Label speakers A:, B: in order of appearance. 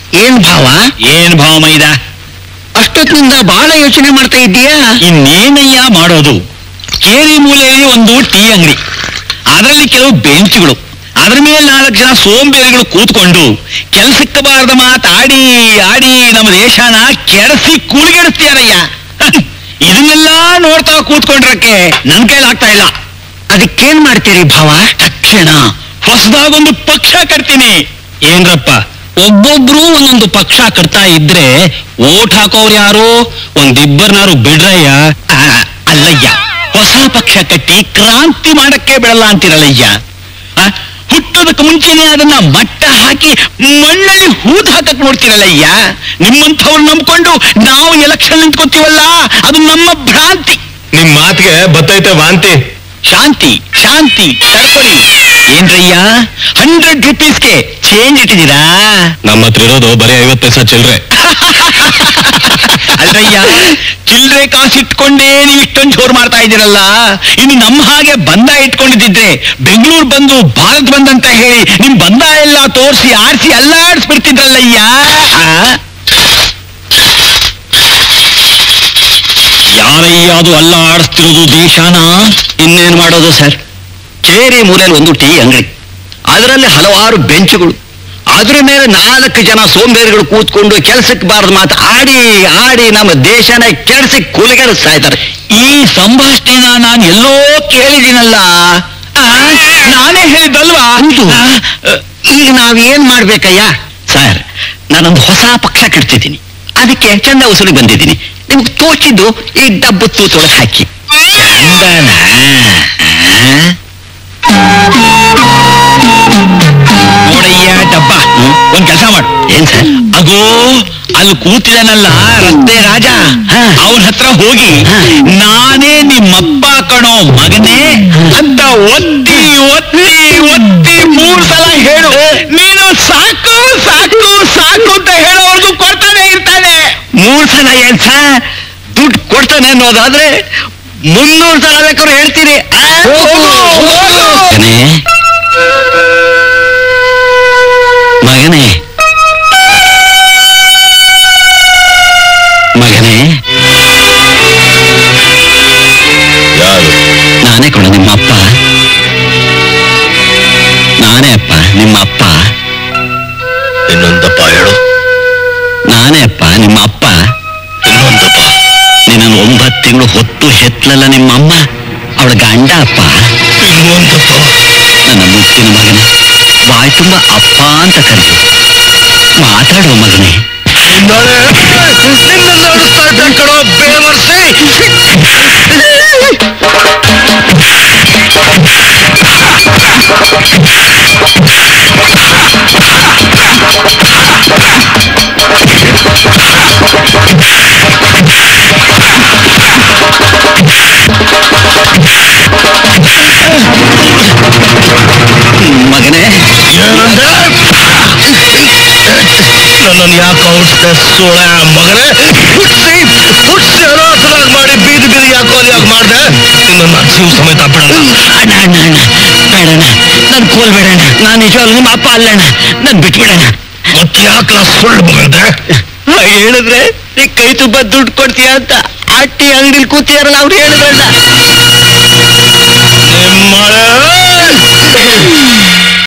A: ಏನ್ ಭಾವ
B: ಏನ್ ಭಾವ ಮೈದ
A: ಅಷ್ಟೊತ್ತಿನಿಂದ ಬಹಳ ಯೋಚನೆ ಮಾಡ್ತಾ ಇದ್ದೀಯಾ
B: ಇನ್ನೇನಯ್ಯ ಮಾಡೋದು ಕೇರಿ ಮೂಲೆಯಲ್ಲಿ ಒಂದು ಟೀ ಅಂಗಡಿ ಅದರಲ್ಲಿ ಕೆಲವು ಬೆಂಚ್ಗಳು ಅದ್ರ ಮೇಲೆ ನಾಲ್ಕು ಜನ ಸೋಂಬೇರಿಗಳು ಕೂತ್ಕೊಂಡು ಕೆಲ್ಸಕ್ಕೆ ಬಾರದ ಮಾತಾಡಿ ಆಡಿ ನಮ್ಮ ದೇಶನ ಕೆಡಸಿ ಕೂಲಿಗೆಡಿಸ್ತೀಯಾರಯ್ಯ ಇದನ್ನೆಲ್ಲ ನೋಡ್ತಾ ಕೂತ್ಕೊಂಡ್ರಕ್ಕೆ ನನ್ ಕೈಲಾಗ್ತಾ ಇಲ್ಲ
A: ಅದಕ್ಕೇನ್ ಮಾಡ್ತೀರಿ ಭಾವ
B: ತಕ್ಷಣ ಹೊಸದಾಗೊಂದು ಪಕ್ಷ ಕಟ್ತೀನಿ ಏನ್ರಪ್ಪ ಒಬ್ಬೊಬ್ರು ಒಂದೊಂದು ಪಕ್ಷ ಕಟ್ತಾ ಇದ್ರೆ ಓಟ್ ಹಾಕೋರು ಯಾರು ಒಂದಿಬ್ಬರನಾರು ಬಿಡ್ರಯ್ಯ ಆ, ಅಲ್ಲಯ್ಯ ಹೊಸ ಪಕ್ಷ ಕಟ್ಟಿ ಕ್ರಾಂತಿ ಮಾಡಕ್ಕೆ ಬಿಡಲ್ಲ ಅಂತಿರಲ್ಲಯ್ಯ ಆ, ಹುಟ್ಟೋದಕ್ಕೆ ಮುಂಚೆನೆ ಅದನ್ನ ಮಟ್ಟ ಹಾಕಿ ಮಣ್ಣಲ್ಲಿ ಹೂದ್ ಹಾಕಕ್ ನೋಡ್ತಿರಲ್ಲಯ್ಯ ನಿಮ್ಮಂಥವ್ರು ನಂಬ್ಕೊಂಡು ನಾವು ಎಲೆಕ್ಷನ್ ನಿಂತ್ಕೊತೀವಲ್ಲ ಅದು ನಮ್ಮ ಭ್ರಾಂತಿ
C: ನಿಮ್ ಮಾತಿಗೆ ಬತ್ತೈತೆ ವಾಂತಿ
B: ಶಾಂತಿ ಶಾಂತಿ ತಡ್ಕೊಳ್ಳಿ ಏನ್ರಯ್ಯ ಹಂಡ್ರೆಡ್ ರುಪೀಸ್ಗೆ ಚೇಂಜ್ ಇಟ್ಟಿದ್ದೀರಾ
C: ನಮ್ಮ ಹತ್ರ ಇರೋದು ಬರೀ ಐವತ್ತು ಪೈಸಾ ಚಿಲ್ರೆ
B: ಅಲ್ರಯ್ಯ ಚಿಲ್ಲರೆ ಕಾಸು ಇಟ್ಕೊಂಡೇ ನೀವು ಇಷ್ಟೊಂದು ಜೋರ್ ಮಾಡ್ತಾ ಇದ್ದೀರಲ್ಲ ಇನ್ನು ನಮ್ಮ ಹಾಗೆ ಬಂದ ಇಟ್ಕೊಂಡಿದ್ದಿದ್ರೆ ಬೆಂಗಳೂರು ಬಂದು ಭಾರತ್ ಬಂದಂತ ಹೇಳಿ ನಿಮ್ ಬಂದ ಎಲ್ಲ ತೋರಿಸಿ ಆರಿಸಿ ಅಲ್ಲಾಡಿಸ್ಬಿಡ್ತಿದ್ರಲ್ಲಯ್ಯ ಆ? ಯಾರಯ್ಯ ಅದು ಅಲ್ಲಾಡಿಸ್ತಿರೋದು ದೇಶನ
A: ಇನ್ನೇನ್ ಮಾಡೋದು ಸರ್ ಕೇರಿ ಮೂಲೆಯಲ್ಲಿ ಒಂದು ಟೀ ಅಂಗಡಿ ಅದರಲ್ಲಿ ಹಲವಾರು ಬೆಂಚುಗಳು ಅದ್ರ ಮೇಲೆ ನಾಲ್ಕು ಜನ ಸೋಂಬೇರಿಗಳು ಕೂತ್ಕೊಂಡು ಕೆಲ್ಸಕ್ಕೆ ಬಾರದ ಮಾತು ಆಡಿ ಆಡಿ ನಮ್ಮ ದೇಶನ ಕೆಡಿಸಿ ಕೂಲಿಗೆಡಿಸ್ತಾ ಇದ್ದಾರೆ
B: ಈ ಸಂಭಾಷಣೆನ ನಾನು ಎಲ್ಲೋ ಕೇಳಿದ್ದೀನಲ್ಲ ಆ, ನಾನೇ ಹೇಳಿದ್ದಲ್ವಾ
A: ಹೌದು.
B: ಆ,
A: ಈಗ ನಾವೇನ್ ಮಾಡ್ಬೇಕಯ್ಯ ಸರ್ ನಾನೊಂದು ಹೊಸ ಪಕ್ಷ ಕಟ್ತಿದ್ದೀನಿ ಅದಕ್ಕೆ ಚಂದ ವಸೂಲಿ ಬಂದಿದ್ದೀನಿ ನಿಮ್ಗೆ ತೋಚಿದ್ದು ಈ ಡಬ್ಬು ತೂತೊಳಗೆ ಹಾಕಿ
B: ಚಂದನ? ನೋಡಯ್ಯ ಡಬ್ಬ ಒಂದ್ ಕೆಲಸ ಮಾಡು
A: ಏನ್ ಸರ್
B: ಅಗೋ ಅಲ್ಲಿ ಕೂತಿದನಲ್ಲ ರಸ್ತೆ ರಾಜ
A: ಹಾ.
B: ಅವನ ಹತ್ರ ಹೋಗಿ
A: ಹಾ.
B: ನಾನೇ ನಿಮ್ಮಪ್ಪ ಕಣೋ ಮಗನೇ ಅಂತ ಒತ್ತಿ ಒತ್ತಿ ಒತ್ತಿ ಮೂರ್ ಸಲ ಹೇಳು ನೀನು ಸಾಕು ಸಾಕು ಸಾಕು ಅಂತ ಹೇಳೋವರೆಗೂ ಕೊಡ್ತಾನೆ ಇರ್ತಾನೆ
A: ಮೂರ್ ಸಲ ಏನ್ ಸರ್ ದುಡ್ಡು ಕೊಡ್ತಾನೆ ಅನ್ನೋದಾದ್ರೆ ಮುನ್ನೂರು ಸಲ ಬೇಕಾದ್ರೆ ಹೇಳ್ತೀರಿ ಆ? ಮಗನೇ ಮಗನೇ ಮಗನೇ
C: ಯಾರು
A: ನಾನೇ ಕೊಡು ನಿಮ್ಮ ಅಪ್ಪ ನಾನೇ ಅಪ್ಪ ನಿಮ್ಮ ಅಪ್ಪ
C: ಇನ್ನೊಂದಪ್ಪ ಹೇಳು
A: ನಾನೇ ಅಪ್ಪ ನಿಮ್ಮ ಅಪ್ಪ
C: ಇನ್ನೊಂದಪ್ಪ
A: ನಿನ್ನನ್ನು ಒಂಬತ್ತು ತಿಂಗಳು ಹೊತ್ತು ಹೆತ್ಲಲ್ಲ ನಿಮ್ಮ ಅಮ್ಮ ಅವಳ ಗಂಡ ಅಪ್ಪ
C: ಇನ್ನೊಂದಪ್ಪ
A: ನನ್ನ ಮುತ್ತಿನ ಮಗನೇ ಬಾಯ್ ತುಂಬ ಅಪ್ಪ ಅಂತ ಕರೆದು ಮಾತಾಡುವ ಮಗನೇ
C: ಕಣೋ ಬೇವರ್ಸಿ
A: ಮಗನೇ
C: ಏನಂದೆ ನನ್ನನ್ನು ಯಾಕೆ ಔಷಧ ಸೋಳ ಮಗನೇ ಹುಟ್ಟಿ ಹುಟ್ಟಿ ಅನಾಥನಾಗಿ ಮಾಡಿ ಬೀದಿ ಬೀದಿ ಯಾಕೋ ಯಾಕೆ ಮಾಡ್ದೆ ನಿನ್ನ ಜೀವ ಸಮೇತ ಬಿಡಲ್ಲ
A: ಅಣ್ಣ ಅಣ್ಣ ಅಣ್ಣ ಬೇಡಣ್ಣ ನನ್ ಕೋಲ್ ಬೇಡಣ್ಣ ನಾನು ನಿಜವಾಗ್ಲೂ ನಿಮ್ಮ ಅಪ್ಪ ಅಲ್ಲಣ್ಣ ನನ್ ಬಿಟ್ಬಿಡಣ್ಣ
C: ಮತ್ತೆ ಯಾಕೆ ಸುಳ್ಳು ಮಗಂದೆ
A: ಹೇಳಿದ್ರೆ ಈ ಕೈ ತುಂಬ ದುಡ್ಡು ಕೊಡ್ತೀಯ ಅಂತ ಅಟ್ಟಿ ಅಂಗಡಿಲಿ ಕೂತಿದಾರಲ್ಲ ಅವ್ರು ಹೇಳಿದ್ರಣ್ಣ
C: ನಿಮ್ಮಳೆ